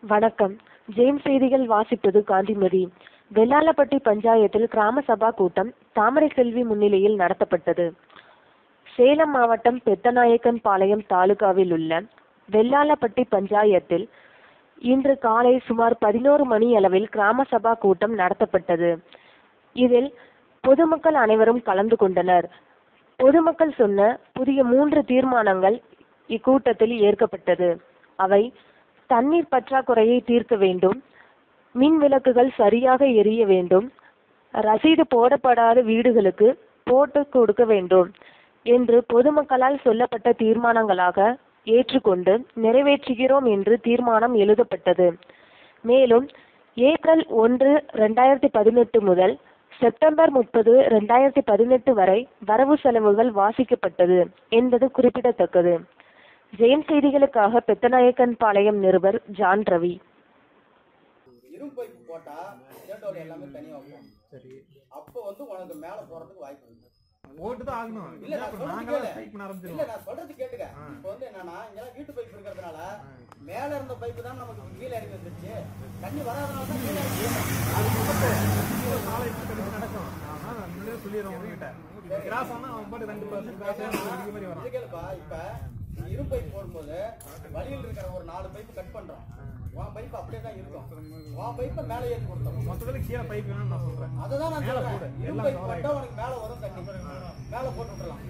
வணக்கம் ஜெயம் செய்திகள் வாசிப்பது காந்திமதி வெள்ளாளப்பட்டி பஞ்சாயத்தில் கிராம சபா கூட்டம் தாமரை செல்வி முன்னிலையில் நடத்தப்பட்டது சேலம் மாவட்டம் பெத்தநாயக்கன் பாளையம் தாலுகாவில் உள்ள வெள்ளாளப்பட்டி பஞ்சாயத்தில் இன்று காலை சுமார் பதினோரு மணி அளவில் கிராம சபா கூட்டம் நடத்தப்பட்டது இதில் பொதுமக்கள் அனைவரும் கலந்து கொண்டனர் பொதுமக்கள் சொன்ன புதிய மூன்று தீர்மானங்கள் இக்கூட்டத்தில் ஏற்கப்பட்டது அவை தண்ணீர் பற்றாக்குறையை தீர்க்க வேண்டும் மின் விளக்குகள் சரியாக எரிய வேண்டும் ரசீது போடப்படாத வீடுகளுக்கு போட்டு கொடுக்க வேண்டும் என்று பொதுமக்களால் சொல்லப்பட்ட தீர்மானங்களாக ஏற்றுக்கொண்டு நிறைவேற்றுகிறோம் என்று தீர்மானம் எழுதப்பட்டது மேலும் ஏப்ரல் ஒன்று ரெண்டாயிரத்தி பதினெட்டு முதல் செப்டம்பர் முப்பது ரெண்டாயிரத்தி பதினெட்டு வரை வரவு செலவுகள் வாசிக்கப்பட்டது என்பது குறிப்பிடத்தக்கது ஜெயம் செய்திகளுக்காக பெத்தநாயக்கன் பாளையம் நிருபர் ஜான் ரவி இரும்பு பைப் போட்டா சேட்டோட எல்லாமே தனியா வைப்போம் சரி அப்போ வந்து உனக்கு மேல போறதுக்கு வாய்ப்பு இருக்கு ஓட்டு தான் ஆகணும் இல்ல நான் அப்புறம் சொல்றது நாங்களே கேளு. டைப் பண்ண இல்ல ஆரம்பிச்சிருவோம் நான் சொல்றது கேட்டுக்க இப்போ வந்து என்னன்னா இங்கெல்லாம் வீட்டு பைப் இருக்கிறதுனால மேல இருந்த பைப்பு தான் நமக்கு கீழே இறங்கி வந்துருச்சு தண்ணி வராதனால தான் கீழே இறங்கி வந்துருச்சு. அதுக்கு மட்டும் ஒரு நாளை எடுத்து கழிச்சு நடக்கும் ஆனா நான் முன்னாடியே சொல்லிடுறேன் உங்ககிட்ட கிராஸ் ஆனா அவன் பாட்டு ரெண்டு பர்சன்ட் கிராஸ் ஆனா மாதிரி வரும் இது கேளுப்பா இப்ப நீ இரும்பு பைப் போடும்போது வழியில் இருக்கிற ஒரு நாலு பைப்பு கட் பண்றோம் உன் பைப் அப்படியே தான் இருக்கும் உன் பைப்பை மேலே ஏற்றி கொடுத்தோம் மொத்தத்துல கீழே பைப் வேணும்னு நான் சொல்றேன் அதுதான் நான் மேல சொல்றேன் போடு. இரும்பு எல்லாம் பைப் cover போட்டா உனக்கு மேல வரும் தண்ணி மேல போட்டு விட்டுறலாம்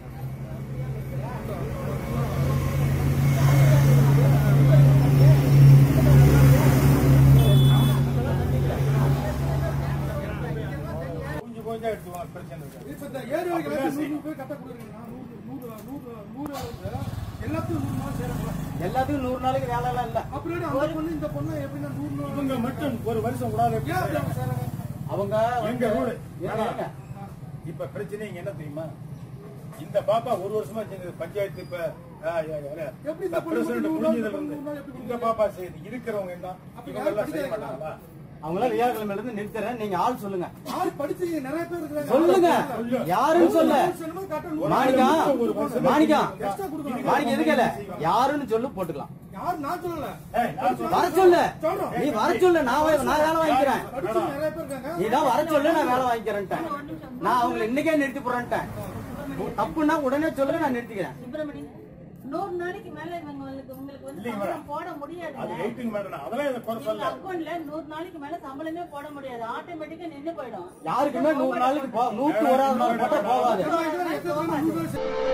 கொஞ்சம் கொஞ்சம் எடுத்துக்கலாம் பிரச்சனை இருக்காது இப்ப இந்த ஏரி வரைக்கும் எல்லாத்தையும் நூறு பேர் கட்ட கொடுக்குறீங்கன்னா நூறு நூறு நூறு நூறு அளவுக்கு எல்லாத்தையும் நூறு நாள் சேரக்கூடாது எல்லாத்துக்கும் நூறு நாளைக்கு வேலை எல்லாம் இல்ல அப்படி அந்த பொண்ணு இந்த பொண்ணு எப்படின்னா நூறு நாள் இவங்க மட்டும் ஒரு வருஷம் விடாத ஏன் அப்படி அவங்க சேராங்க அவங்க எங்க ரூல் இருங்க, இருங்க. இப்ப பிரச்சனை இங்க என்ன தெரியுமா இந்த பாப்பா ஒரு வருஷமா செஞ்சது பஞ்சாயத்து இப்ப ஆ, யா, யா, யா. எப்படி இந்த பொண்ணு பிரசிடண்ட் நூறு நாள் புரிஞ்சதுல இருந்து நூறு நாள் எப்படி இந்த பாப்பா செய்யுது இருக்கிறவங்க என்ன அப்ப இவங்க யார் எல்லாம் செய்ய படிக்கிறாங்களா? மாட்டாங்களா அவங்களாம் வியாழக்கிழமையில இருந்து நிறுத்துறேன் நீங்க ஆள் சொல்லுங்க ஆள் படிச்சீங்க நிறைய பேர் இருக்கிறாங்க சொல்லுங்க யாருன்னு சொல்ல சொல்லணும், கட்ட நூறு மாணிக்கா ஒரு வருஷம் மாணிக்கா எக்ஸ்ட்ரா கொடுக்கணும் மாணிக்கம் எதுக்கு இல்ல யாருன்னு சொல்லு போட்டுக்கலாம் யார் நான் சொல்லல ஏய், நான் சொல்றேன். வர சொல்லு சொல்றோம் நீ வர சொல்லு நான் வே- நான் வேலை வாங்கிக்கிறேன் படிச்சு நிறைய பேர் இருக்காங்க நீ தான் வர சொல்லு நான் வேலை வாங்கிக்கிறேன்ட்டேன் நான் அவங்களை இன்னைக்கே நிறுத்தி போறேன்ட்டேன் தப்புன்னா உடனே சொல்லுங்க நான் நிறுத்திக்கிறேன் சுப்பிரமணி நூறு நாளைக்கு மேல இவங்களுக்கு உங்களுக்கு வந்து இல்லைங்க சம்பளம் போட அது முடியாதுங்க வெயிட்டிங் மேடம் அதெல்லாம் இதை குறை இவங்க சொல்ல அக்கௌண்ட்ல நூறு நாளைக்கு மேல சம்பளமே போட முடியாது ஆட்டோமேட்டிக்கா நின்னு போயிடும் யாருக்குமே நூறு நாளுக்கு போ நூற்று ஒரு நாள் போட்டா போகாது எத்தனை நாள் நூறு நாள் சே-